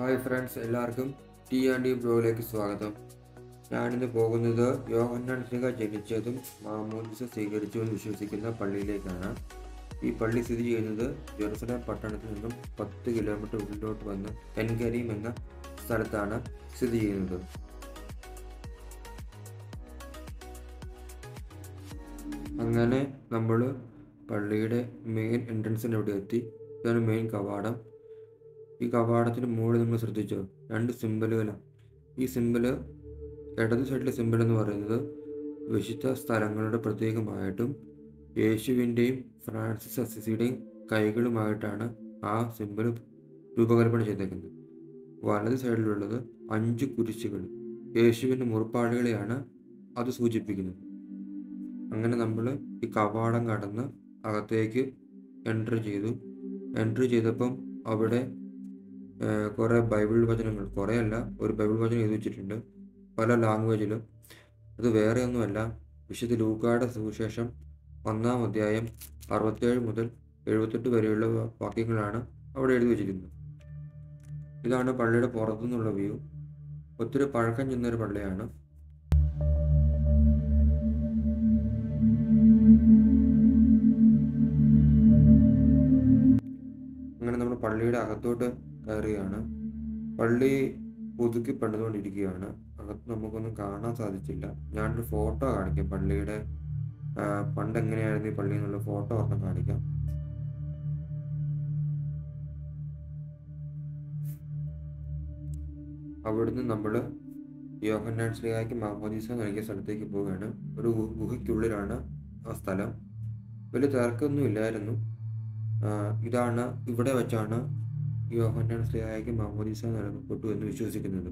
hi friends എല്ലാവർക്കും T and D ബ്ലോഗിലേക്ക് സ്വാഗതം ഞാനിന്ന് പോകുന്നത് യോഹന്നാൻ സ്ലിഹ ജനിച്ചതും മാമോദിസ സ്വീകരിച്ചുവെന്ന് വിശ്വസിക്കുന്ന പള്ളിയിലേക്കാണ് ഈ പള്ളി സ്ഥിതി ചെയ്യുന്നത് ജെറുസലേം പട്ടണത്തിൽ നിന്നും പത്ത് കിലോമീറ്റർ ഉള്ളിലോട്ട് വന്ന് എൻകരീം എന്ന സ്ഥലത്താണ് സ്ഥിതി ചെയ്യുന്നത് അങ്ങനെ നമ്മൾ പള്ളിയുടെ മെയിൻ എൻട്രൻസിൻ്റെ അവിടെ എത്തി ഇതാണ് മെയിൻ കവാടം ഈ കവാടത്തിന് മുകളിൽ നിങ്ങൾ ശ്രദ്ധിച്ചോ രണ്ട് സിമ്പലുകളാണ് ഈ സിമ്പല് ഇടത് സൈഡിലെ സിമ്പൽ എന്ന് പറയുന്നത് വിശുദ്ധ സ്ഥലങ്ങളുടെ പ്രത്യേകമായിട്ടും യേശുവിൻ്റെയും ഫ്രാൻസിസ് അസിസിയുടെയും കൈകളുമായിട്ടാണ് ആ സിമ്പൽ രൂപകൽപ്പന ചെയ്തേക്കുന്നത് വലത് സൈഡിലുള്ളത് അഞ്ച് കുരിശുകൾ യേശുവിൻ്റെ മുറിപ്പാടുകളെയാണ് അത് സൂചിപ്പിക്കുന്നത് അങ്ങനെ നമ്മൾ ഈ കവാടം കടന്ന് അകത്തേക്ക് എൻട്രി ചെയ്തു എൻട്രി ചെയ്തപ്പം അവിടെ കുറേ ബൈബിൾ വചനങ്ങൾ കുറേ അല്ല ഒരു ബൈബിൾ വചനം എഴുതി വെച്ചിട്ടുണ്ട് പല ലാംഗ്വേജിലും അത് വേറെ ഒന്നുമല്ല വിശുദ്ധ ലൂക്കായുടെ സുവിശേഷം ഒന്നാം അധ്യായം അറുപത്തേഴ് മുതൽ എഴുപത്തെട്ട് വരെയുള്ള വാക്യങ്ങളാണ് അവിടെ എഴുതി വെച്ചിരിക്കുന്നത് ഇതാണ് പള്ളിയുടെ പുറത്തുനിന്നുള്ള വ്യൂ ഒത്തിരി പഴക്കം ചെന്നൊരു പള്ളിയാണ് അങ്ങനെ നമ്മൾ പള്ളിയുടെ അകത്തോട്ട് കയറുകയാണ് പള്ളി പുതുക്കി പണിതുകൊണ്ടിരിക്കുകയാണ് അകത്ത് നമുക്കൊന്നും കാണാൻ സാധിച്ചില്ല ഞാനൊരു ഫോട്ടോ കാണിക്കാം പള്ളിയുടെ പണ്ട് എങ്ങനെയായിരുന്നു ഈ പള്ളി എന്നുള്ള ഫോട്ടോ ഒരെണ്ണം കാണിക്കാം അവിടുന്ന് നമ്മൾ യോഹന്നാൻ ശ്രീയാക്ക് മാമോദീസ നൽകിയ സ്ഥലത്തേക്ക് പോവുകയാണ് ഒരു ഗുഹയ്ക്കുള്ളിലാണ് ആ സ്ഥലം വലിയ തിരക്കൊന്നും ഇല്ലായിരുന്നു ഇതാണ് ഇവിടെ വെച്ചാണ് യോഹന്നാൻ ശ്രീയാക്ക് മാമോദീസ നൽകപ്പെട്ടു എന്ന് വിശ്വസിക്കുന്നത്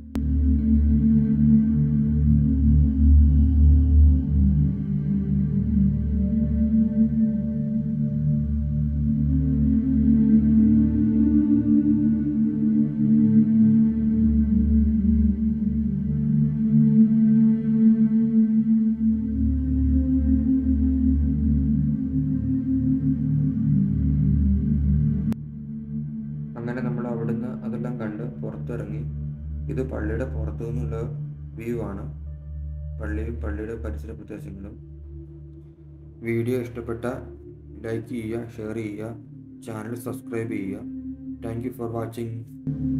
അങ്ങനെ നമ്മൾ അവിടുന്ന് അതെല്ലാം കണ്ട് പുറത്തിറങ്ങി ഇത് പള്ളിയുടെ പുറത്തു നിന്നുള്ള വ്യൂ ആണ് പള്ളിയും പള്ളിയുടെ പരിസര പ്രദേശങ്ങളും വീഡിയോ ഇഷ്ടപ്പെട്ട ലൈക്ക് ചെയ്യുക ഷെയർ ചെയ്യുക ചാനൽ സബ്സ്ക്രൈബ് ചെയ്യുക താങ്ക് യു ഫോർ വാച്ചിങ്